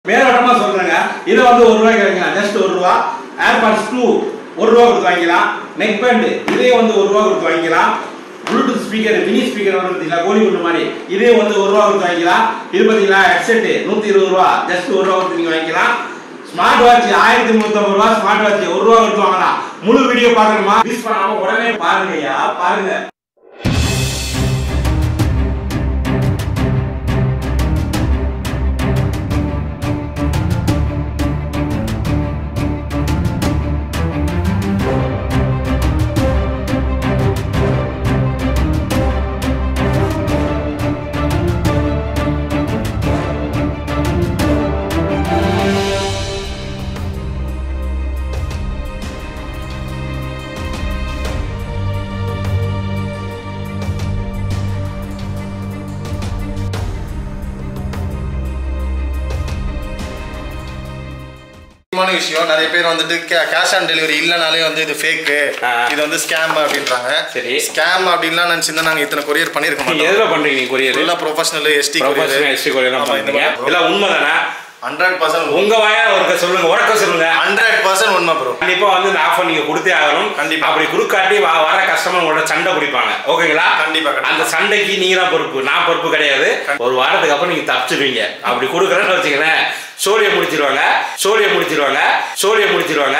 மேலோட்டமா சொல்றேங்க இதை வந்து ஒரு ரூபாய்க்கு வாங்கிக்கலாம் ஜஸ்ட் ஒரு ரூபா ஏர்பாட்ஸ் டூ ஒரு ரூபா கொடுத்து வாங்கிக்கலாம் நெக் பேண்ட் இதே வந்து ஒரு ரூபா கொடுத்து வாங்கிக்கலாம் ப்ளூடூத் ஸ்பீக்கர் மினி ஸ்பீக்கர் வரும் பார்த்தீங்களா கோழி குண்டு மாதிரி இதே வந்து ஒரு ரூபா கொடுத்து வாங்கிக்கலாம் இது பார்த்தீங்களா ஹெட்செட் நூத்தி இருபது ரூபா ஜஸ்ட் ஒரு ரூபா கொடுத்து நீங்க வாங்கிக்கலாம் ஸ்மார்ட் வாட்ச் ஆயிரத்தி முந்நூத்தம்பது ரூபா ஸ்மார்ட் வாட்ச் ஒரு ரூபா கொடுத்து வாங்கலாம் முழு வீடியோ பார்க்கணுமா மிஸ் பண்ணாம உடனே பாருங்கய்யா பாருங்க முக்கியமான விஷயம் நிறைய பேர் வந்துட்டு கேஷ் ஆன் டெலிவரி இல்லைனாலே வந்து இது ஃபேக்கு ஆ. இது வந்து ஸ்கேம் அப்படின்றாங்க சரி. ஸ்கேம் அப்படின்லாம் நினச்சிருந்தா நாங்கள் இத்தனை கொரியர் பண்ணியிருக்க நீங்க மாட்டோம் எதுல பண்றீங்க நீங்க கொரியர் ஃபுல்லாக professional ST professional ST courier தான் பண்றீங்க இதெல்லாம் உண்மைதானே ஹண்ட்ரட் பர்சன்ட் உங்க வாயா ஒருக்க சொல்லுங்க உறக்க சொல்லுங்க ஹண்ட்ரட் பர்சன்ட் உண்மை ப்ரோ கண்டிப்பா வந்து இந்த ஆஃபர் நீங்க கொடுத்தே ஆகணும் கண்டிப்பா. அப்படி குடுக்காட்டி வ- வர கஸ்டமர் உங்களோட சண்டை பிடிப்பாங்க ஓகேங்களா கண்டிப்பா, கண்டிப்பா. அந்த சண்டைக்கு நீங்க தான் பொறுப்பு நான் பொறுப்பு கிடையாது ஒரு வாரத்துக்கு அப்புறம் நீங்க தப்பிச்சிருவீங்க அப்படி கொடுக்குறேன்னு வச்சுங்களேன் சோழியை முடிச்சிருவாங்க சோழியை முடிச்சிருவாங்க சோழியை முடிச்சிருவாங்க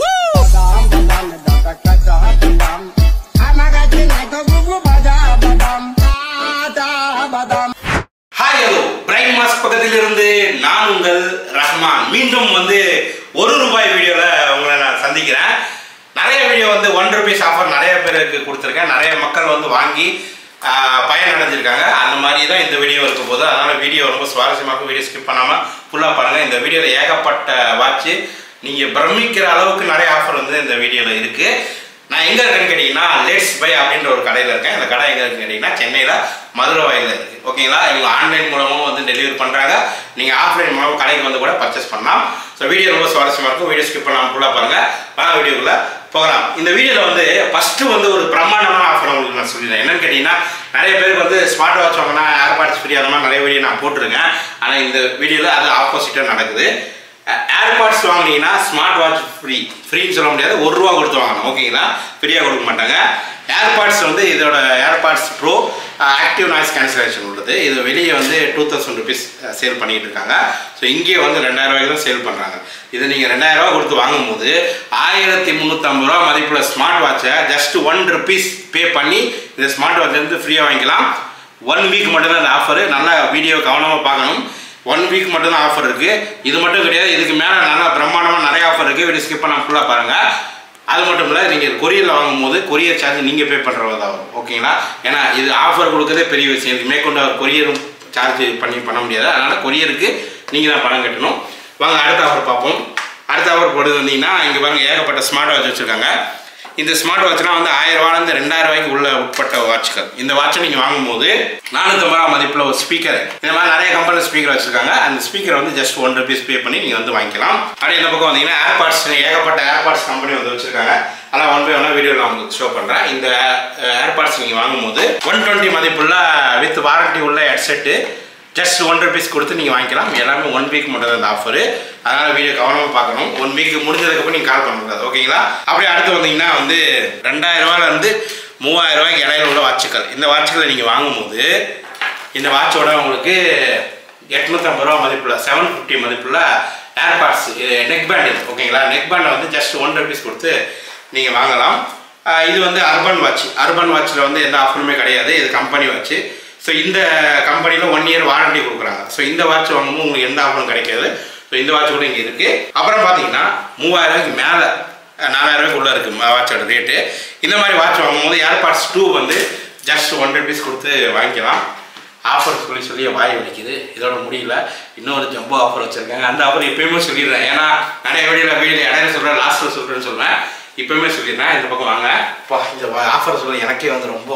ஹாய் ஹலோ பிரைன் மாஸ்க் பக்கத்தில் இருந்து நான் உங்கள் ரஹ்மான் மீண்டும் வந்து ஒரு ரூபாய் வீடியோவில் உங்களை நான் சந்திக்கிறேன் நிறைய வீடியோ வந்து ஒன் ருபீஸ் ஆஃபர் நிறைய பேருக்கு கொடுத்துருக்கேன் நிறைய மக்கள் வந்து வாங்கி ஆஹ், பயன் அடைஞ்சிருக்காங்க அந்த மாதிரி தான் இந்த வீடியோ இருக்க போது அதனால் வீடியோ ரொம்ப சுவாரஸ்யமாக வீடியோ ஸ்கிப் பண்ணாமல் ஃபுல்லாக பாருங்கள் இந்த வீடியோவில் ஏகப்பட்ட வாட்ச் நீங்கள் பிரமிக்கிற அளவுக்கு நிறைய ஆஃபர் வந்து இந்த வீடியோவில் இருக்குது நான் எங்க இருக்கேன்னு கேட்டீங்கன்னா லெட்ஸ் பை அப்படின்ற ஒரு கடையில் இருக்கேன் இந்த கடை எங்க இருக்குன்னு கேட்டீங்கன்னா சென்னையில மதுரை வாயில இருக்கு ஓகேங்களா இவங்க ஆன்லைன் மூலமும் வந்து டெலிவரி பண்றாங்க நீங்க ஆஃப்லைன் மூலம் கடைக்கு வந்து கூட பர்ச்சேஸ் பண்ணலாம் ஸோ வீடியோ ரொம்ப சுவாரஸ்யமா இருக்கும் வீடியோ ஸ்கிப் பண்ணாம ஃபுல்லாக பாருங்க வாங்க வீடியோக்குள்ள போகலாம் இந்த வீடியோல வந்து ஃபர்ஸ்ட் வந்து ஒரு பிரம்மாண்டமான ஆஃபர் உங்களுக்கு நான் சொல்லிடுறேன் என்னன்னு கேட்டீங்கன்னா நிறைய பேருக்கு வந்து ஸ்மார்ட் வாட்ச் வாங்கினா ஏர்பாட்ஸ் ஃப்ரீ அந்த மாதிரி நிறைய வீடியோ நான் போட்டிருக்கேன் ஆனா இந்த வீடியோல அது ஆப்போசிட்டா நடக்குது ஏர்பாட்ஸ் வாங்கினீங்கன்னா ஸ்மார்ட் வாட்ச் ஃப்ரீ ஃப்ரீன்னு சொல்ல முடியாது ஒரு ரூபா கொடுத்து வாங்கணும் ஓகேங்களா ஃப்ரீயாக கொடுக்க மாட்டாங்க ஏர்பாட்ஸ் வந்து இதோட airpods pro active noise cancellation உள்ளது இது வெளியே வந்து டூ தௌசண்ட் ருபீஸ் சேல் பண்ணிட்டு இருக்காங்க ஸோ இங்கே வந்து ரெண்டாயிரம் ரூபாய்க்கு தான் சேல் பண்ணுறாங்க இது நீங்கள் ரெண்டாயிரம் ரூபா கொடுத்து வாங்கும்போது ஆயிரத்தி முந்நூற்றம்பது ரூபா மதிப்புள்ள ஸ்மார்ட் வாட்சை ஜஸ்ட் ஒன் ருபீஸ் பே பண்ணி இந்த ஸ்மார்ட் வாட்ச் வந்து ஃப்ரீயாக வாங்கிக்கலாம் ஒன் வீக் மட்டும்தான் இந்த ஆஃபர் நல்லா வீடியோ கவனமாக பார்க்கணும் ஒன் வீக் மட்டும் தான் ஆஃபர் இருக்கு இது மட்டும் கிடையாது இதுக்கு மேலே நல்லா பிரம்மாண்டமாக நிறைய ஆஃபர் இருக்கு வீடியோ ஸ்கிப் பண்ண ஃபுல்லாக பாருங்க அது மட்டும் இல்லை நீங்கள் கொரியரில் வாங்கும்போது கொரியர் சார்ஜ் நீங்கள் பே பண்ணுறதா வரும் ஓகேங்களா ஏன்னா இது ஆஃபர் கொடுக்கறதே பெரிய விஷயம் இதுக்கு மேற்கொண்டு அவர் கொரியரும் சார்ஜ் பண்ணி பண்ண முடியாது அதனால் கொரியருக்கு நீங்கள் தான் பணம் கட்டணும் வாங்க அடுத்த ஆஃபர் பார்ப்போம் அடுத்த ஆஃபர் போடுறது வந்தீங்கன்னா இங்கே பாருங்க ஏகப்பட்ட ஸ்மார்ட் வாட்ச் வச்சுருக்காங்க இந்த ஸ்மார்ட் வாட்ச்லாம் வந்து ஆயிரம் ரூபாயிலேருந்து ரெண்டாயிரம் ரூபாய்க்கு உள்ள உட்பட்ட வாட்ச்கள் இந்த வாட்சை நீங்கள் வாங்கும்போது நானூற்றம்பது ரூபா மதிப்பில் ஒரு ஸ்பீக்கர் இந்த மாதிரி நிறைய கம்பெனி ஸ்பீக்கர் வச்சிருக்காங்க அந்த ஸ்பீக்கர் வந்து ஜஸ்ட் ஒன் ருபீஸ் பே பண்ணி நீங்கள் வந்து வாங்கிக்கலாம் அப்படியே இந்த பக்கம் வந்தீங்கன்னா ஏர்பாட்ஸ் ஏகப்பட்ட ஏர்பாட்ஸ் கம்பெனி வந்து வச்சிருக்காங்க அதெல்லாம் ஒன் பை ஒன்னாக வீடியோவில் நான் உங்களுக்கு ஷோ பண்ணுறேன் இந்த ஏர்பாட்ஸ் நீங்கள் வாங்கும்போது ஒன் டுவெண்ட்டி மதிப்புள்ள வித் வாரண்டி உள்ள ஹெட்செட்டு ஜஸ்ட் ஒன் ருபீஸ் கொடுத்து நீங்கள் வாங்கிக்கலாம் எல்லாமே ஒன் வீக் மட்டும் தான் இந்த ஆஃபர் அதனால் வீடியோ கவனமாக பார்க்கணும் ஒன் வீக் முடிஞ்சதுக்கப்புறம் நீங்கள் கால் பண்ணக்கூடாது ஓகேங்களா அப்படியே அடுத்து வந்தீங்கன்னா வந்து ரெண்டாயிரம் ரூபாயிலேருந்து மூவாயிரம் ரூபாய்க்கு இடையில உள்ள வாட்சுகள் இந்த வாட்சுகளை நீங்கள் வாங்கும்போது இந்த வாட்சோட உங்களுக்கு எட்நூற்றம்பது ரூபா மதிப்புள்ள செவன் ஃபிஃப்டி மதிப்புள்ள ஏர்பாட்ஸ் நெக் பேண்ட் ஓகேங்களா நெக் பேண்டை வந்து ஜஸ்ட் ஒன் ருபீஸ் கொடுத்து நீங்கள் வாங்கலாம் ஆஹ் இது வந்து அர்பன் வாட்ச் அர்பன் வாட்சில் வந்து எந்த ஆஃபருமே கிடையாது இது கம்பெனி வாட்ச் ஸோ இந்த கம்பெனியில் ஒன் இயர் வாரண்டி கொடுக்குறாங்க ஸோ இந்த வாட்ச் வாங்கும்போது உங்களுக்கு எந்த ஆஃபரும் கிடைக்காது ஸோ இந்த வாட்ச் கூட இங்கே இருக்குது அப்புறம் பார்த்தீங்கன்னா மூவாயிரம் ரூபாய்க்கு மேலே நாலாயிரம் ரூபாய்க்குள்ளே இருக்குது வாட்சோட ரேட்டு இந்த மாதிரி வாட்ச் வாங்கும்போது ஏர்பாட்ஸ் டூ வந்து ஜஸ்ட் ஒன் ருபீஸ் கொடுத்து வாங்கிக்கலாம் ஆஃபர் சொல்லி சொல்லி வாய் வலிக்குது இதோட முடியல இன்னொரு ஜம்போ ஆஃபர் வச்சுருக்காங்க அந்த ஆஃபர் எப்பயுமே சொல்லிடுறேன் ஏன்னா நிறைய வீடியோவில் வீடியோ இடையில சொல்கிறேன் லாஸ்ட்டில் சொல்கிறேன்னு சொல்லுவேன் இப்பயுமே சொல்லிடுறேன் இந்த பக்கம் வாங்க இப்போ இந்த ஆஃபர் சொல்ல எனக்கே வந்து ரொம்ப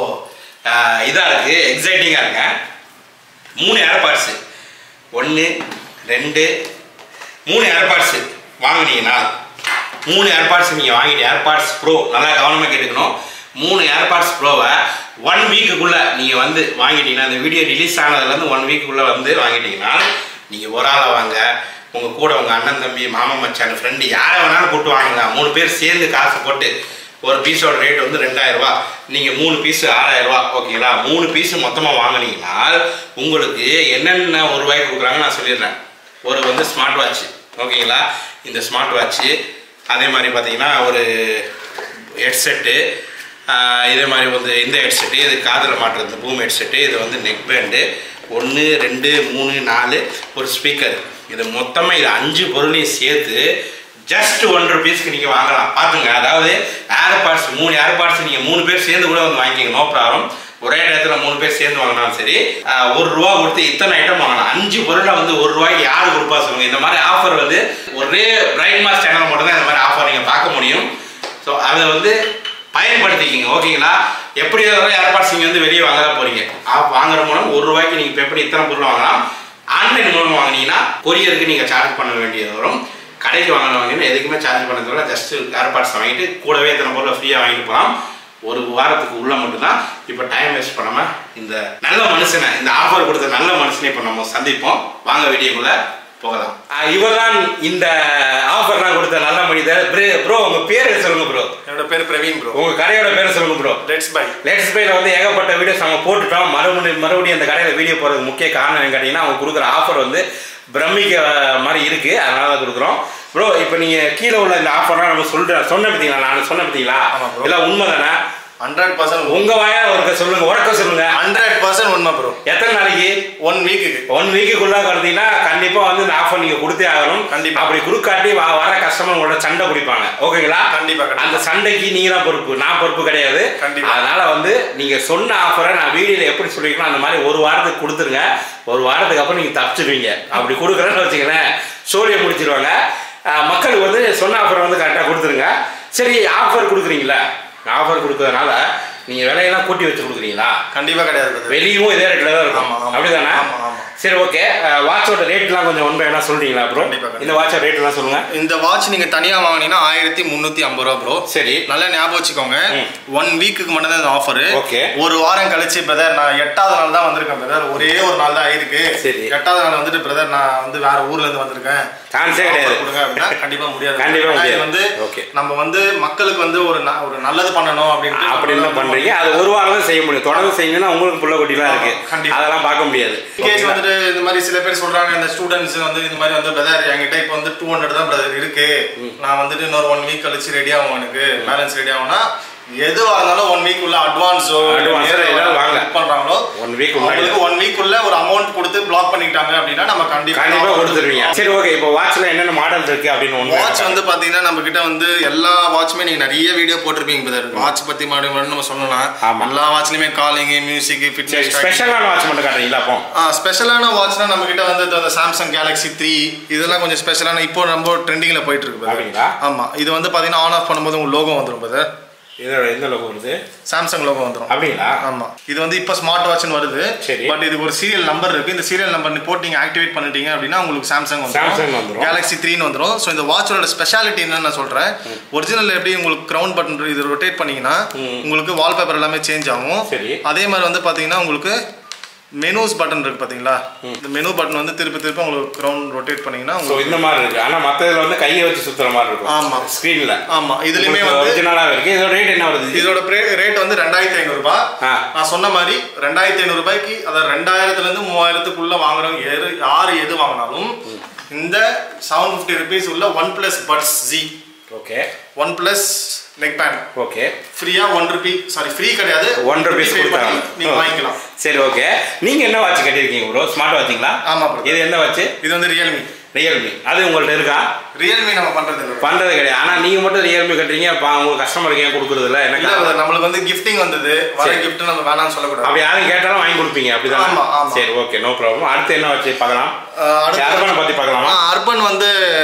இதாக இருக்குது எக்ஸைட்டிங்காக இருக்கேன் மூணு ஏர்பாட்ஸு ஒன்று ரெண்டு மூணு ஏர்பாட்ஸு வாங்கினீங்கன்னா மூணு ஏர்பாட்ஸ் நீங்கள் வாங்கிட்டு ஏர்பாட்ஸ் ப்ரோ நல்லா கவனமாக கேட்டுக்கணும் மூணு ஏர்பாட்ஸ் ப்ரோவை ஒன் வீக்குக்குள்ளே நீங்கள் வந்து வாங்கிட்டீங்கன்னா இந்த வீடியோ ரிலீஸ் ஆனதுலேருந்து ஒன் வீக்குள்ளே வந்து வாங்கிட்டீங்கன்னா நீங்கள் ஒரு ஆளை வாங்க உங்கள் கூட உங்கள் அண்ணன் தம்பி மாமா மச்சான் ஃப்ரெண்டு யாரை வேணாலும் போட்டு வாங்குங்க மூணு பேர் சேர்ந்து காசு போட்டு ஒரு பீஸோட ரேட் வந்து ரெண்டாயிரம் ரூபாய் நீங்கள் மூணு பீஸ் ஆறாயிரம் ரூபாய் ஓகேங்களா மூணு பீஸ் மொத்தமாக வாங்குனீங்கன்னா உங்களுக்கு என்னென்ன ஒரு ரூபாய்க்கு கொடுக்குறாங்க நான் சொல்லிடுறேன் ஒரு வந்து ஸ்மார்ட் வாட்ச் ஓகேங்களா இந்த ஸ்மார்ட் வாட்ச்சு அதே மாதிரி பார்த்தீங்கன்னா ஒரு ஹெட்செட்டு இதே மாதிரி வந்து இந்த ஹெட்செட்டு இது காதில் மாட்டுறது பூம் ஹெட்செட்டு இது வந்து நெக் பேண்டு ஒன்று ரெண்டு மூணு நாலு ஒரு ஸ்பீக்கர் இது மொத்தமாக இது அஞ்சு பொருளையும் சேர்த்து ஜஸ்ட் ஒன் ருபீஸ்க்கு நீங்கள் வாங்கலாம் பார்த்துங்க அதாவது ஏர்பாட்ஸ் மூணு ஏர்பாட்ஸ் நீங்கள் மூணு பேர் சேர்ந்து கூட வந்து வாங்கிக்கங்க நோ ப்ராப்ளம் ஒரே இடத்துல மூணு பேர் சேர்ந்து வாங்கினாலும் சரி ஆஹ், ஒரு ரூபா கொடுத்து இத்தனை ஐட்டம் வாங்கலாம் அஞ்சு பொருளை வந்து ஒரு ரூபாய்க்கு யாரு கொடுப்பா சொல்லுங்க இந்த மாதிரி ஆஃபர் வந்து ஒரே பிரைட் மாஸ் சேனல் மட்டும் தான் இந்த மாதிரி ஆஃபர் நீங்கள் பார்க்க முடியும் ஸோ அதை வந்து பயன்படுத்திக்கிங்க ஓகேங்களா எப்படி இருந்தாலும் ஏர்பாட்ஸ் நீங்கள் வந்து வெளியே வாங்க தான் போறீங்க ஆ- வாங்குற மூலம் ஒரு ரூபாய்க்கு நீங்கள் இப்போ எப்படி இத்தனை பொருள் வாங்கலாம் ஆன்லைன் மூலம் வாங்கினீங்கன்னா கொரியருக்கு நீங்கள் சார்ஜ் பண்ண வேண்டியது வரும் கடைக்கு வாங்கின வாங்கினா எதுக்குமே சார்ஜ் பண்ண தேவை ஜஸ்ட் ஏர்பாட்ஸ் வாங்கிட்டு கூடவே இத்தனை பொருளை ஃப்ரீயாக வாங்கிட்டு போகலாம் ஒரு வாரத்துக்கு உள்ள மட்டும்தான் இப்போ டைம் வேஸ்ட் பண்ணாம இந்த நல்ல மனுஷனை இந்த ஆஃபர் கொடுத்த நல்ல மனுஷனை இப்போ நம்ம சந்திப்போம் வாங்க வீடியோக்குள்ள போகலாம் இவர் தான் இந்த ஆஃபர்லாம் கொடுத்த நல்ல மனிதர் ப்ரோ உங்க பேர் சொல்லுங்க ப்ரோ என்னோட பேர் பிரவீன் ப்ரோ உங்க கடையோட பேர் சொல்லுங்க ப்ரோ லெட்ஸ் பை லேட்டஸ்ட் பைல வந்து ஏகப்பட்ட வீடியோஸ் நம்ம போட்டுட்டோம் மறுபடியும் மறுபடியும் அந்த கடையில் வீடியோ போடுறதுக்கு முக்கிய காரணம் என்னன்னு கேட்டிங்கன்னா அவங்க கொடுக்குற ஆஃபர் வந்து பிரமிக்க மாதிரி இருக்கு அதனால தான் கொடுக்குறோம் ப்ரோ இப்போ நீங்க கீழே உள்ள இந்த ஆஃபர்லாம் நம்ம சொல்ற சொன்ன பார்த்தீங்களா நான் சொன்ன பார்த்தீங்களா ஆமா bro. இல்லை உண்மை தானே ஹண்ட்ரட் பர்சன்ட் உங்க வாயா ஒருக்க சொல்லுங்க உறக்க சொல்லுங்க ஹண்ட்ரட் பர்சன்ட் உண்மை ப்ரோ எத்தனை நாளைக்கு ஒன் வீக்குக்கு ஒன் வீக்குக்குள்ள பார்த்தீங்கன்னா கண்டிப்பா வந்து இந்த ஆஃபர் நீங்க கொடுத்தே ஆகணும் கண்டிப்பா. அப்படி கொடுக்காட்டி வ- வர கஸ்டமர் உங்களோட சண்டை பிடிப்பாங்க ஓகேங்களா கண்டிப்பா, கண்டிப்பா. அந்த சண்டைக்கு நீங்க தான் பொறுப்பு நான் பொறுப்பு கிடையாது கண்டிப்பா. அதனால வந்து நீங்க சொன்ன ஆஃபரை நான் வீடியோல எப்படி சொல்லிருக்கணும் அந்த மாதிரி ஒரு வாரத்துக்கு கொடுத்துருங்க ஒரு வாரத்துக்கு அப்புறம் நீங்க தப்பிச்சிருவீங்க அப்படி கொடுக்குறேன்னு வச்சுங்களேன் சோழியை முடிச்சிருவாங்க அஹ் மக்களுக்கு வந்து சொன்ன ஆஃபர் வந்து கரெக்டாக கொடுத்துருங்க சரி ஆஃபர் கொடுக்குறீங்களா ஆஃபர் கொடுக்கறதுனால நீங்க விலையெல்லாம் கூட்டி வச்சு கொடுக்குறீங்களா கண்டிப்பா கிடையாது brother. வெளியும் இதே ரேட்ல தான் இருக்கும் ஆமா, ஆமா. அப்படிதானே ஆமா, ஆமா. சரி ஓகே வாட்சோட ரேட்லாம் கொஞ்சம் ஒன் பை என்ன சொல்றீங்களா ப்ரோ கண்டிப்பா, கண்டிப்பா. இந்த வாட்சோட ரேட்லாம் சொல்லுங்க இந்த வாட்ச் நீங்க தனியா வாங்குனீங்கன்னா ஆயிரத்தி முந்நூத்தி ஐம்பது ரூபா ப்ரோ சரி நல்லா ஞாபகம் வச்சுக்கோங்க ம். ஒன் வீக்குக்கு மட்டும் தான் இந்த ஆஃபர் Okay. ஒரு வாரம் கழிச்சு பிரதர் நான் எட்டாவது நாள் தான் வந்திருக்கேன் பிரதர் ஒரே ஒரு நாள் தான் ஆயிருக்கு சரி. எட்டாவது நாள் வந்துட்டு பிரதர் நான் வந்து வேற ஊர்ல இருந்து வந்திருக்கேன் சான்ஸே offer கிடையாது கொடுங்க அப்படின்னா கண்டிப்பா முடியாது கண்டிப்பா ஏன்னா இது முடியாது. வந்து Okay. நம்ம வந்து மக்களுக்கு வந்து ஒரு ந- ஒரு நல்லது பண்ணணும் அப்படின்ட்டு அப்படின்னு தான் பண்றீங்க அது ஒரு வாரம் தான் செய்ய முடியும் தொடர்ந்து செய்யணும்னா உங்களுக்கு புள்ள குட்டிலாம் இருக்கு ஆமா, கண்டிப்பா. அதெல்லாம் பார்க்க முடியாது கேஸ் வந்துட்டு இந்த மாதிரி சில பேர் சொல்றாங்க இந்த ஸ்டூடெண்ட்ஸ் வந்து இந்த மாதிரி வந்து பிரதர் என்கிட்ட இப்போ வந்து டூ ஹண்ட்ரட் தான் பிரதர் இருக்கு நான் வந்துட்டு இன்னொரு ஒன் வீக் கழிச்சு ரெடி ஆகும் எனக்கு பேலன்ஸ் ரெடி ஆகும்னா எதுவாக இருந்தாலும் ஒன் வீக் உள்ள அட்வான்ஸோ Advance ஏதாவது வாங்க. பண்றாங்களோ ஒன் வீக் முன்னாடி அவங்களுக்கு ஒன் வீக் உள்ள ஒரு அமௌண்ட் கொடுத்து பிளாக் பண்ணிட்டாங்க அப்படின்னா நம்ம கண்டிப்பா கண்டிப்பா கொடுத்துருவீங்க சரி ஓகே இப்போ வாட்ச்ல என்னென்ன மாடல் இருக்கு அப்படின்னு ஒன்று வாட்ச் வந்து பாத்தீங்கன்னா நம்ம கிட்ட வந்து எல்லா வாட்சுமே நீங்க நிறைய வீடியோ போட்டிருப்பீங்க பிரதர் வாட்ச் பத்தி மறுபடியும் நம்ம சொல்லலாம் ஆமா. எல்லா வாட்ச்லயுமே காலிங் மியூசிக் சரி ஃபிட்னஸ் ஸ்பெஷலான வாட்ச் மட்டும் காட்டுறீங்களா அப்போ ஸ்பெஷலான வாட்ச்னா நம்ம கிட்ட வந்து இந்த சாம்சங் கேலக்ஸி த்ரீ இதெல்லாம் கொஞ்சம் ஸ்பெஷலான இப்போ ரொம்ப ட்ரெண்டிங்ல போயிட்டு இருக்கு brother. அப்படிங்களா? ஆமா இது வந்து பாத்தீங்கன்னா ஆன் ஆஃப் பண்ணும்போது உங்க லோகோ வந்துரும் பிரதர் இதோட எந்த லோகோ வருது சாம்சங் லோகோ வந்துரும் அப்படிங்களா ஆமா இது வந்து இப்போ ஸ்மார்ட் வாட்ச்னு வருது சரி. பட் இதுக்கு ஒரு சீரியல் நம்பர் இருக்கு இந்த சீரியல் நம்பர் போட்டு நீங்க ஆக்டிவேட் பண்ணிட்டீங்க அப்படின்னா உங்களுக்கு சாம்சங் Samsung வந்துரும். கேலக்ஸி த்ரீன்னு வந்துரும் ஸோ இந்த வாட்சோட ஸ்பெஷாலிட்டி என்னன்னு நான் சொல்றேன் ஒரிஜினல் எப்படி உங்களுக்கு கிரவுண்ட் பட்டன் இது ரொட்டேட் பண்ணீங்கன்னா உங்களுக்கு வால்பேப்பர் எல்லாமே சேஞ்ச் ஆகும் சரி. அதே மாதிரி வந்து பாத்தீங்கன்னா உங்களுக்கு மெனூஸ் பட்டன் இருக்கு பாத்தீங்களா இந்த மெனு பட்டன் வந்து திருப்பி திருப்பி உங்களுக்கு கிரவுண்ட் ரொட்டேட் பண்ணீங்கன்னா ஸோ உங்களுக்கு இந்த மாதிரி இருக்கு ஆனா மத்ததுல வந்து கையை வச்சு சுத்துற மாதிரி இருக்கும் ஆமா. ஸ்கிரீன்ல ஆமா இதுலயுமே வந்து ஒரிஜினலா இருக்கு இதோட ரேட் என்ன வருது இதோட ரேட் வந்து ரெண்டாயிரத்தி ஐநூறு ரூபாய் ஆ. நான் சொன்ன மாதிரி ரெண்டாயிரத்தி ஐநூறு ரூபாய்க்கு அதாவது ரெண்டாயிரத்துல இருந்து மூவாயிரத்துக்குள்ள வாங்குறவங்க யாரு யாரு எது வாங்கினாலும் இந்த செவன் ஃபிஃப்டி ருபீஸ் உள்ள OnePlus buds G okay OnePlus neck band okay ஃப்ரீயா ஒன் ருபி சாரி ஃப்ரீ கிடையாது ஒன் ருபீஸ் pay பண்ணி கொடுத்தாங்க நீங்க வாங்கிக்கலாம் சரி ஓகே நீங்க என்ன வாட்ச் கட்டியிருக்கீங்க ப்ரோ ஸ்மார்ட் வாட்சிங்களா ஆமா bro. இது என்ன வாட்ச் இது வந்து ரியல்மி ரியல்மி அது உங்கள்ட்ட இருக்கா ரியல்மி நம்ம பண்றது இல்லை பண்றது கிடையாது ஆனா நீங்க மட்டும் ரியல்மி கட்டுறீங்க அப்ப உங்களுக்கு கஸ்டமருக்கு ஏன் கொடுக்குறது இல்ல இல்ல எனக்கு brother, நம்மளுக்கு வந்து கிஃப்டிங் வந்தது வர சரி. கிஃப்ட் நம்ம வேணாம்னு சொல்லக்கூடாது அப்படி யாரும் கேட்டாலும் வாங்கி கொடுப்பீங்க ஆமா, அப்படிதான் ஆமா. சரி ஓகே நோ ப்ராப்ளம் அடுத்து என்ன வச்சு பார்க்கலாம் அஹ் அடுத்து- அர்பனை பத்தி பார்க்கலாமா அர்பன் வந்து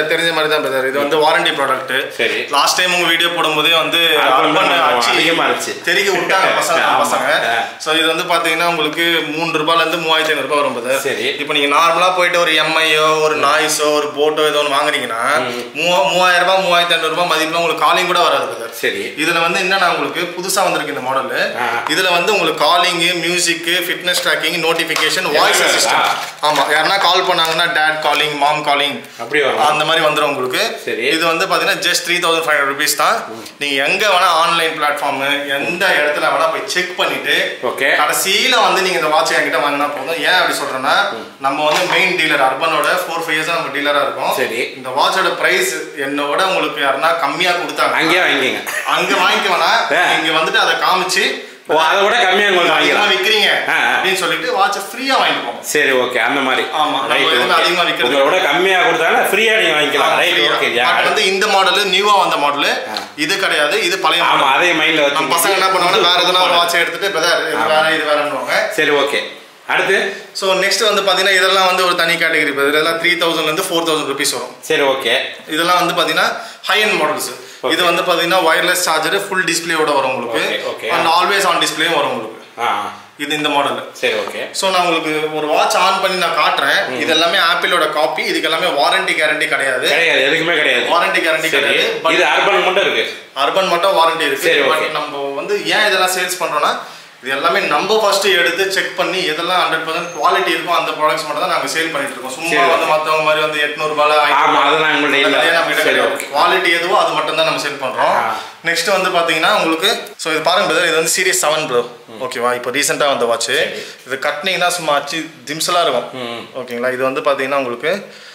தெரிஞ்ச மாதிரி தான் பிரதர் இது வந்து வாரண்டி ப்ராடக்ட் சரி. லாஸ்ட் டைம் உங்க வீடியோ போடும்போதே வந்து Urban Urban தான் அடிச்சு அதிகமா இருந்துச்சு. தெறிக்க விட்டாங்க பசங்க ஆமா. பசங்க ஆ. ஸோ இது வந்து பாத்தீங்கன்னா உங்களுக்கு மூணு ரூபாயில இருந்து மூவாயிரத்தி ஐநூறு ரூபாய் வரும் பிரதர் சரி. இப்போ நீங்க நார்மலா போயிட்டு ஒரு எம்ஐயோ ஒரு நாய்ஸோ ஒரு போட்டோ ஏதோ ஒன்று வாங்குனீங்கன்னா மூவா மூவாயிரம் ரூபாய் மூவாயிரத்தி ஐநூறு ரூபாய் மதிப்புல உங்களுக்கு காலிங் கூட வராது பிரதர் சரி இதுல வந்து என்னன்னா உங்களுக்கு புதுசா வந்திருக்கு இந்த மாடல் ஆ. இதுல வந்து உங்களுக்கு calling music fitness tracking notification voice எல்லாமே அசிஸ்டன்ட் இருக்கா? ஆமா யாருன்னா கால் பண்ணாங்கன்னா டேட் காலிங் மாம் காலிங் அப்படி வரும் அந்த மாதிரி வந்துடும் உங்களுக்கு சரி. இது வந்து பாத்தீங்கன்னா just three thousand five hundred rupees தான் நீங்க எங்க வேணா ஆன்லைன் பிளாட்ஃபார்ம் எந்த இடத்துல வேணா போய் செக் பண்ணிட்டு ஓகே கடைசியில வந்து நீங்க இந்த வாட்ச் என்கிட்ட வாங்கினா போதும் ஏன் அப்படி சொல்றேன்னா நம்ம வந்து மெயின் டீலர் அர்பனோட ஃபோர் ஃபைவ் இயர்ஸ் நம்ம டீலரா இருக்கோம் சரி. இந்த வாட்சோட பிரைஸ் என்னோட உங்களுக்கு யாருன்னா கம்மியா கொடுத்தாங்க அங்கேயே வாங்கிக்கங்க அங்க வாங்கிக்க வேணாம் ஆ. இங்க வந்துட்டு அதை காமிச்சு ஓ அதை விட கம்மியாக கொஞ்சம் அதிகமா வாங்கிக்கலாம் விக்கிறீங்க ஆ, ஆ. அப்படின்னு சொல்லிட்டு வாட்ச ஃப்ரீயா வாங்கிப்போம் சரி ஓகே அந்த மாதிரி ஆமா, நம்ம ரைட் எதுவுமே அதிகமா விக்கிறது உங்களை விட கம்மியாக கொடுத்தாலும் ஃப்ரீயாக நீங்கள் வாங்கிக்கலாம் ரைட் ஓகே பட் வந்து இந்த மாடல் நியூவா வந்த மாடல் இது கிடையாது இது பழைய ஆமா மாடல் அதே மைண்ட்ல வச்சு நம்ம பசங்க என்ன பண்ணுவாங்க வேற எதனா ஒரு வாட்ச் எடுத்துட்டு பிரதர் இது வேற இது வேறன்னுவாங்க சரி ஓகே அடுத்து ஸோ நெக்ஸ்ட் வந்து பாத்தீங்கன்னா இதெல்லாம் வந்து ஒரு தனி கேட்டகரி பிரதர் இதெல்லாம் த்ரீ தௌசண்ட்ல இருந்து ஃபோர் தௌசண்ட் ருபீஸ் வரும் சரி ஓகே இதெல்லாம் வந்து பாத்தீங்கன்னா ஹை அண்ட் மாடல்ஸ் Okay. இது வந்து பாத்தீங்கன்னா ஒயர்லெஸ் சார்ஜர் ஃபுல் டிஸ்பிளேயோட வரும் உங்களுக்கு Okay, okay. And always on டிஸ்பிளேயும் வரும் உங்களுக்கு ஆ இது இந்த மாடல் சரி ஓகே ஸோ நான் உங்களுக்கு ஒரு வாட்ச் ஆன் பண்ணி நான் காட்டுறேன் இது எல்லாமே ஆப்பிளோட காப்பி இதுக்கு எல்லாமே வாரண்டி கேரண்டி கிடையாது கிடையாது எதுக்குமே கிடையாது வாரண்டி கேரண்டி சரி கிடையாது பட் இது அர்பன் மட்டும் இருக்கு அர்பன் மட்டும் வாரண்டி இருக்கு சரி, பட் okay. நம்ம வந்து ஏன் இதெல்லாம் சேல்ஸ் பண்றோம்னா இது எல்லாமே நம்ம ஃபர்ஸ்ட் எடுத்து செக் பண்ணி எதெல்லாம் ஹண்ட்ரட் பர்சன்ட் குவாலிட்டி இருக்கும் அந்த ப்ராடக்ட்ஸ் மட்டும் தான் நாங்க சேல் பண்ணிட்டு இருக்கோம் சும்மா சரி, வந்து மத்தவங்க மாதிரி வந்து எட்நூறு ரூபாய் ஆமா அதெல்லாம் உங்கள்ட்ட இல்ல சரி ஓகே குவாலிட்டி எதுவோ அது மட்டும் தான் நம்ம செல் பண்றோம் ஆ. நெக்ஸ்ட் வந்து பாத்தீங்கன்னா உங்களுக்கு ஸோ இது பாருங்க brother, இது வந்து சீரியஸ் செவன் ப்ரோ ஓகேவா இப்போ ரீசெண்டாக வந்த வாட்ச் இது கட்டினீங்கன்னா சும்மா அச்சு ஜிம்ஸ்லாம் இருக்கும் ம் ஓகேங்களா இது வந்து பாத்தீங்கன்னா உங்களுக்கு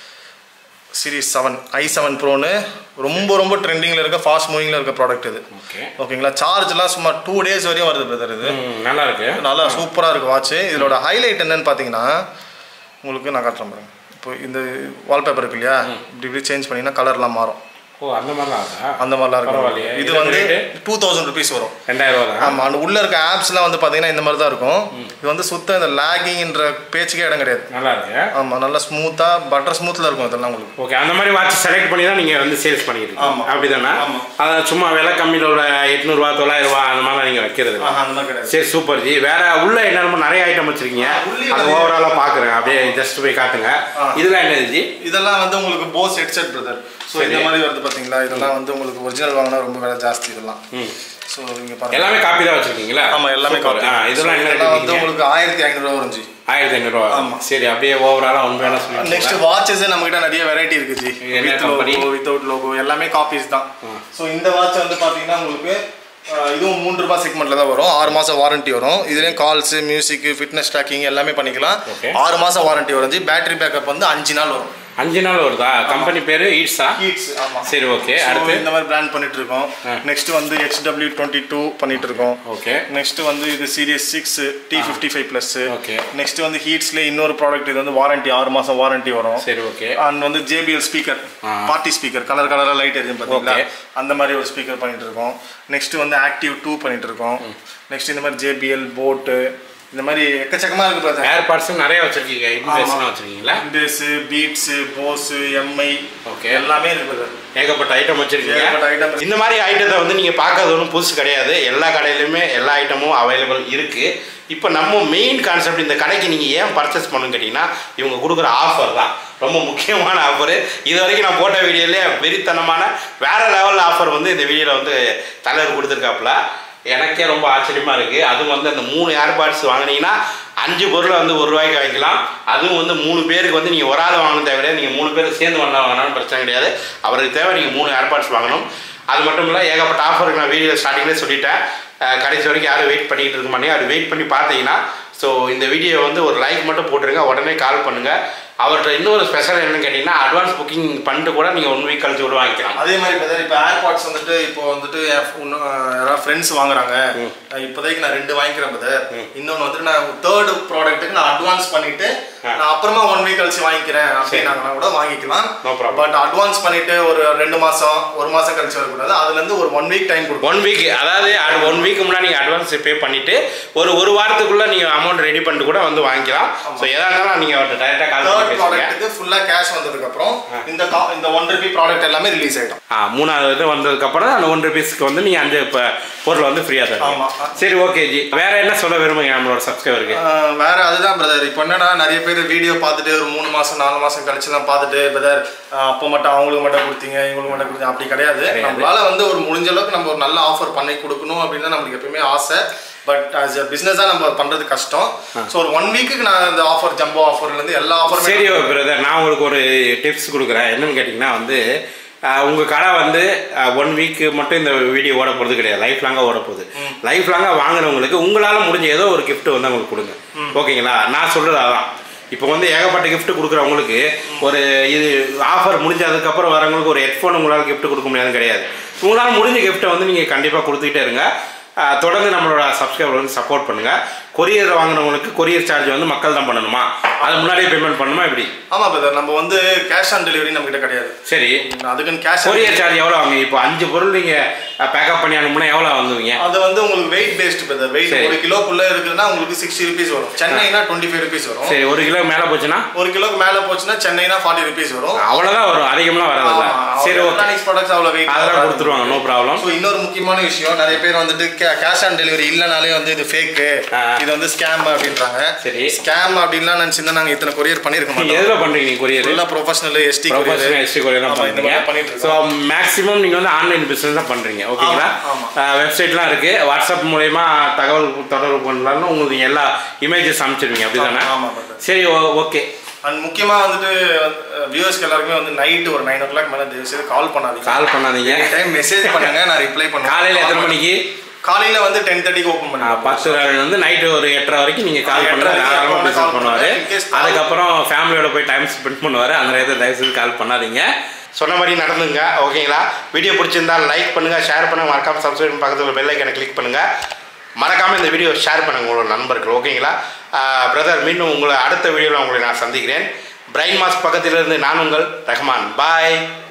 சீரிஸ் செவன் ஐ செவன் ப்ரோன்னு ரொம்ப ரொம்ப ட்ரெண்டிங்கில் இருக்க ஃபாஸ்ட் மூவிங்கில் இருக்க ப்ராடக்ட் இது ஓகே ஓகேங்களா சார்ஜ்லாம் சும்மா டூ டேஸ் வரையும் வருது பிரதர் இது ம் நல்லா இருக்கு நல்லா சூப்பராக இருக்கு வாட்ச் இதோட ஹைலைட் என்னன்னு பார்த்தீங்கன்னா உங்களுக்கு நான் காட்டுறேன் பாருங்க இப்போ இந்த வால்பேப்பர் இருக்கு இல்லையா இப்படி இப்படி சேஞ்ச் பண்ணிங்கன்னா கலர்லாம் மாறும் ஓ அந்த மாதிரிலாம் இருக்கா அந்த மாதிரிலாம் பரவாயில்லையே. இருக்கும் இது இதோட வந்து rate? டூ தௌசண்ட் ருபீஸ் வரும் ரெண்டாயிரம் ரூபா தான் ஆமாம் அந்த உள்ள இருக்க ஆப்ஸ்லாம் வந்து பார்த்தீங்கன்னா இந்த மாதிரி தான் இருக்கும் இது வந்து சுத்தம் இந்த லாகிங்ன்ற பேச்சுக்கே இடம் கிடையாது நல்லா இருக்கு ஆமாம் நல்லா ஸ்மூத்தாக பட்டர் ஸ்மூத்தில் இருக்கும் இதெல்லாம் உங்களுக்கு ஓகே அந்த மாதிரி வாட்ச் செலக்ட் பண்ணி தான் நீங்கள் வந்து சேல்ஸ் பண்ணிக்கிறீங்க ஆமா. அப்படிதானே ஆமா. அதான் சும்மா விலை கம்மியில் உள்ள எட்நூறுவா தொள்ளாயிரம் ரூபா அந்த மாதிரிலாம் நீங்கள் வைக்கிறது இல்ல. ஆஹா, அந்த மாதிரி கிடையாது சரி சூப்பர் ஜி வேற உள்ள என்னென்னமோ நிறைய ஐட்டம் வச்சிருக்கீங்க ஆ, உள்ளே அது வந்து- ஓவராலாக பார்க்குறேன் அப்படியே ஜஸ்ட் போய் காட்டுங்க ஆ. இதெல்லாம் என்னது ஜி இதெல்லாம் வந்து உங்களுக்கு போஸ் ஹெட்செட் பிரதர் ஸோ இந்த சரி. மாதிரி வருது பார்த்தீங்களா இதெல்லாம் வந்து உங்களுக்கு ஒரிஜினல் வாங்கினா ரொம்ப விலை ஜாஸ்தி இதெல்லாம் ம் ஸோ இங்கே பாருங்க எல்லாமே காப்பி தான் வச்சிருக்கீங்களா ஆமா எல்லாமே Super. காப்பி ஆ இதெல்லாம் என்ன இதெல்லாம் வந்து ரேட் உங்களுக்கு ஆயிரத்தி ஐநூறுரூவா வரும் ஆயிரத்தி ஐநூறுரூவா ஆமா. சரி அப்படியே ஓவராலாக உண்மையான சொல்லி நெக்ஸ்ட் வாட்சஸ் நம்ம கிட்ட நிறைய வெரைட்டி இருக்கு ஜி இது என்ன with company? Logo without logo எல்லாமே காப்பீஸ் தான் ஸோ இந்த வாட்ச் வந்து பாத்தீங்கன்னா உங்களுக்கு அஹ், இதுவும் மூன்று ரூபாய் செக்மெண்ட்ல தான் வரும் ஆறு மாசம் வாரண்டி வரும் இதுலயும் கால்ஸ் மியூசிக் ஃபிட்னஸ் ட்ராக்கிங் எல்லாமே பண்ணிக்கலாம் Okay. ஆறு மாசம் வாரண்டி வரும் ஜி பேட்டரி பேக்கப் வந்து அஞ்சு நாள் வரும் அஞ்சு நாள் வருதா கம்பெனி பேரு ஈட்ஸா ஹீட்ஸ் ஆமா சரி ஓகே So, அடுத்து இந்த மாதிரி பிராண்ட் பண்ணிட்டு இருக்கோம் ஆ. நெக்ஸ்ட் வந்து ஹெச்டபிள்யூ டுவெண்ட்டி டூ பண்ணிட்டு இருக்கோம் ஓகே நெக்ஸ்ட் வந்து இது series six T fifty five plus Okay. Next வந்து ஹீட்ஸ்ல இன்னொரு ப்ராடக்ட் இது வந்து வாரண்டி ஆறு மாசம் வாரண்டி வரும் சரி ஓகே அண்ட் வந்து ஜேபிஎல் ஸ்பீக்கர் ஆ. பார்ட்டி ஸ்பீக்கர் கலர் கலராக லைட் எரியும் பார்த்தீங்களா Okay. அந்த மாதிரி ஒரு ஸ்பீக்கர் பண்ணிட்டு இருக்கோம் நெக்ஸ்ட் வந்து ஆக்டிவ் டூ பண்ணிட்டு இருக்கோம் நெக்ஸ்ட் இந்த மாதிரி ஜேபிஎல் போட்டு இந்த மாதிரி எக்கச்சக்கமா இருக்கு பார்த்தா ஏர் பார்ட்ஸும் நிறைய வச்சிருக்கீங்க இன்வெஸ்ட்லாம் வச்சிருக்கீங்களா இண்டஸ் பீட்ஸ் போஸ் எம்ஐ Okay. எல்லாமே இருக்கு brother. ஏகப்பட்ட ஐட்டம் வச்சிருக்கீங்க ஏகப்பட்ட item. இந்த மாதிரி ஐட்டத்தை வந்து நீங்க பார்க்கறது ஒன்றும் புதுசு கிடையாது எல்லா கடையிலுமே எல்லா ஐட்டமும் அவைலபிள் இருக்கு இப்போ நம்ம மெயின் கான்செப்ட் இந்த கடைக்கு நீங்க ஏன் பர்ச்சேஸ் பண்ணணும்னு கேட்டிங்கன்னா இவங்க கொடுக்குற ஆஃபர் தான் ரொம்ப முக்கியமான ஆஃபர் இது வரைக்கும் நான் போட்ட வீடியோலே வெறித்தனமான வேற லெவல் ஆஃபர் வந்து இந்த வீடியோவில் வந்து தலைவர் கொடுத்துருக்காப்புல எனக்கே ரொம்ப ஆச்சரியமா இருக்கு அதுவும் வந்து அந்த மூணு ஏர்பாட்ஸ் வாங்குனீங்கன்னா அஞ்சு பொருளை வந்து ஒரு ரூபாய்க்கு வாங்கிக்கலாம் அதுவும் வந்து மூணு பேருக்கு வந்து நீங்கள் ஒரு ஆள் வாங்கணும் தேவை கிடையாது நீங்கள் மூணு பேர் சேர்ந்து வாங்கினா வாங்கினாலும் பிரச்சனை கிடையாது அவருக்கு தேவை நீங்கள் மூணு ஏர்பாட்ஸ் வாங்கணும் அது மட்டும் இல்லை ஏகப்பட்ட ஆஃபருக்கு நான் வீடியோ ஸ்டார்டிங்லேயே சொல்லிட்டேன் அஹ் கடைசி வரைக்கும் யாரும் வெயிட் பண்ணிக்கிட்டு இருக்க மாட்டீங்க அது வெயிட் பண்ணி பார்த்தீங்கன்னா ஸோ இந்த வீடியோ வந்து ஒரு லைக் மட்டும் போட்டுருங்க உடனே கால் பண்ணுங்கள் அவர்கிட்ட இன்னொரு ஸ்பெஷல் என்னன்னு கேட்டிங்கன்னா அட்வான்ஸ் புக்கிங் பண்ணிட்டு கூட நீங்கள் ஒன் வீக் கழிச்சு கூட வாங்கிக்கலாம் அதே மாதிரி இப்போ இப்போ ஏர்பாட்ஸ் வந்துட்டு இப்போ வந்துட்டு என் phone, அஹ், யாராவது ஃப்ரெண்ட்ஸ் வாங்குறாங்க நான் இப்போதைக்கு நான் ரெண்டு வாங்கிக்கிறேன் பிரதர் இன்னொன்று வந்துட்டு நான் தேர்ட் ப்ராடக்ட்டுக்கு நான் அட்வான்ஸ் பண்ணிட்டு நான் அப்புறமா ஒன் வீக் கழிச்சு வாங்கிக்கிறேன் அப்படின்னாங்கன்னா கூட வாங்கிக்கலாம் No problem. பட் அட்வான்ஸ் பண்ணிட்டு ஒரு ரெண்டு மாசம் ஒரு மாசம் கழிச்சு வரக்கூடாது அதுல இருந்து ஒரு ஒன் வீக் டைம் கொடுக்கும் ஒன் வீக் அதாவது ஒன் வீக் முன்னாடி நீங்கள் அட்வான்ஸ் பே பண்ணிட்டு ஒரு ஒரு வாரத்துக்குள்ள நீங்கள் அமௌண்ட் ரெடி பண்ணிட்டு கூட வந்து வாங்கிக்கலாம் ஸோ எதா இருந்தாலும் நீங்கள் அவர்கிட்ட டைரெக்டாக கால் பண்ணி தேர்ட் பேசுங்க ப்ராடக்ட்டுக்கு ஃபுல்லா கேஷ் வந்ததுக்கு அப்புறம் இந்த கா- இந்த ஒன் ருபி ப்ராடக்ட் எல்லாமே ரிலீஸ் ஆயிடும் ஆ மூணாவது இது வந்ததுக்கப்புறம் அந்த ஒன் ருபீஸ்க்கு வந்து நீங்கள் அஞ்சு இப்போ பொருள் வந்து ஃப்ரீயாக தருவீங்க ஆமா. சரி ஓகே ஜி வேற என்ன சொல்ல விரும்புங்க நம்மளோட சப்ஸ்கிரைபருக்கு ஆஹ் வேற அதுதான் பிரதர் இப்போ என்னன்னா நிறைய பேர் வீடியோ பார்த்துட்டு ஒரு மூணு மாசம் நாலு மாசம் கழிச்சு தான் பார்த்துட்டு பிரதர் அப்போ மட்டும் அவங்களுக்கு மட்டும் கொடுத்தீங்க இவங்களுக்கு மட்டும் கொடுத்தீங்க அப்படி கிடையாது கிடையாது. நம்மளால வந்து ஒரு முடிஞ்ச அளவுக்கு நம்ம ஒரு நல்ல ஆஃபர் பண்ணி கொடுக்கணும் அப்படின்னு தான் நம்மளுக்கு எப்பயுமே ஆசை பட் ஆஸ் அ பிஸ்னஸாக நம்ம பண்றது கஷ்டம் ஸோ ஒரு ஒன் வீக்குக்கு நான் இந்த ஆஃபர் ஜம்போ ஆஃபர்ல இருந்து எல்லா ஆஃபரும் சரி பிரதர் நான் உங்களுக்கு ஒரு டிப்ஸ் கொடுக்குறேன் என்னன்னு கேட்டிங்கன்னா வந்து ஆஹ், உங்க கடை வந்து ஒன் வீக் மட்டும் இந்த வீடியோ ஓட போகிறது கிடையாது லைஃப் லாங்காக ஓட போகுது லைஃப் லாங்காக வாங்குறவங்களுக்கு உங்களால் முடிஞ்ச ஏதோ ஒரு gift வந்து அவங்களுக்கு கொடுங்க ஓகேங்களா நான் சொல்கிறது அதான் இப்போ வந்து ஏகப்பட்ட gift கொடுக்குறவங்களுக்கு ஒரு இது ஆஃபர் முடிஞ்சதுக்கப்புறம் வரவங்களுக்கு ஒரு ஹெட்ஃபோன் உங்களால் gift கொடுக்க முடியாதுன்னு கிடையாது உங்களால் முடிஞ்ச கிஃப்ட்டை வந்து நீங்கள் கண்டிப்பாக கொடுத்துக்கிட்டே இருங்க ஆஹ், தொடர்ந்து நம்மளோட சப்ஸ்கிரைபர் வந்து சப்போர்ட் பண்ணுங்க கொரியர் வாங்குறவங்களுக்கு கொரியர் சார்ஜ் வந்து மக்கள் தான் பண்ணணுமா அது முன்னாடியே பேமெண்ட் பண்ணணுமா இப்படி ஆமா பிரதர் நம்ம வந்து கேஷ் ஆன் டெலிவரி நம்ம கிட்ட கிடையாது சரி அதுக்குன்னு கேஷ் கொரியர் சார்ஜ் எவ்வளோ வாங்க இப்போ அஞ்சு பொருள் நீங்க பேக்கப் பண்ணி அனுப்புனா எவ்வளோ வாங்குவீங்க அது வந்து உங்களுக்கு வெயிட் பேஸ்ட் பிரதர் வெயிட் சரி. ஒரு கிலோக்குள்ள இருக்குதுன்னா உங்களுக்கு சிக்ஸ்டி ருபீஸ் வரும் சென்னைனா டுவெண்ட்டி ஃபைவ் ருபீஸ் வரும் சரி ஒரு கிலோ மேலே போச்சுன்னா ஒரு கிலோக்கு மேல போச்சுன்னா சென்னைனா ஃபார்ட்டி ருபீஸ் வரும் அவ்வளோதான் வரும் அதிகம்லாம் வராதுல்ல சரி ஓகே எலக்ட்ரானிக்ஸ் ப்ராடக்ட்ஸ் அவ்வளோ வெயிட் அதெல்லாம் கொடுத்துருவாங்க நோ ப்ராப்ளம் ஸோ இன்னொரு முக்கியமான விஷயம் நிறைய பேர் வந்துட்டு கேஷ் ஆன் டெலிவரி இல்லைனாலே வந்து இது ஃபேக்கு ஆ. இது வந்து ஸ்கேம் அப்படின்றாங்க சரி. ஸ்கேம் அப்படின்லாம் நினச்சிருந்தா நாங்கள் இத்தனை கொரியர் பண்ணியிருக்க நீங்க மாட்டோம் எதில் பண்றீங்க நீங்க கொரியர் ஃபுல்லாக professional ST professional courier history courier தான் ஆமா, இந்த பண்றீங்க மாதிரி பண்ணிட்டு ஸோ இருக்கோம். மேக்ஸிமம் நீங்க வந்து ஆன்லைன் பிசினஸ் தான் பண்றீங்க ஓகேங்களா ஆமா. வெப்சைட்லாம் இருக்கு வாட்ஸ்அப் மூலயமா தகவல் தொடர்பு பண்ணலாம்னு உங்களுக்கு எல்லா இமேஜஸ் அனுப்பிச்சிருவீங்க அப்படிதானே ஆமா, ஆமா, brother. சரி ஓகே அண்ட் முக்கியமாக வந்துட்டு வியூவர்ஸ்க்கு எல்லாருக்குமே வந்து நைட்டு ஒரு நைன் ஓ கிளாக் மேலே தயவு செய்து கால் பண்ணாதீங்க கால் பண்ணாதீங்க டைம் மெசேஜ் பண்ணுங்க நான் ரிப்ளை பண்ணுவேன் காலையில எத்தனை மணிக்கு காலையில வந்து டென் தேர்ட்டிக்கு ஓப்பன் ஆ, பண்ணுவேன் பத்து ரூபாய் வந்து நைட்டு ஒரு எட்டரை வரைக்கும் நீங்கள் கால் எட்டரை பண்ணுங்க வரைக்கும் தாராளமாக எப்போ பிஸ்னஸ் call பண்ணுவார் பண்ணுங்க. In case call- அதுக்கப்புறம் ஃபேமிலியோட போய் டைம் ஸ்பெண்ட் பண்ணுவார் அந்த நேரத்தில் தயவு செய்து கால் பண்ணாதீங்க சொன்ன மாதிரி நடந்துங்க ஓகேங்களா வீடியோ பிடிச்சிருந்தா லைக் பண்ணுங்க ஷேர் பண்ணுங்க மறக்காம சப்ஸ்கிரைப் பக்கத்தில் பெல் ஐக்கனை கிளிக் பண்ணுங்க மறக்காம இந்த வீடியோ ஷேர் பண்ணுங்க உங்களோட நண்பர்கள் ஓகேங்களா பிரதர் மீண்டும் உங்களை அடுத்த வீடியோவில் உங்களை நான் சந்திக்கிறேன் பிரைன் மாஸ் பக்கத்திலிருந்து நான் உங்கள் ரஹ்மான் பாய்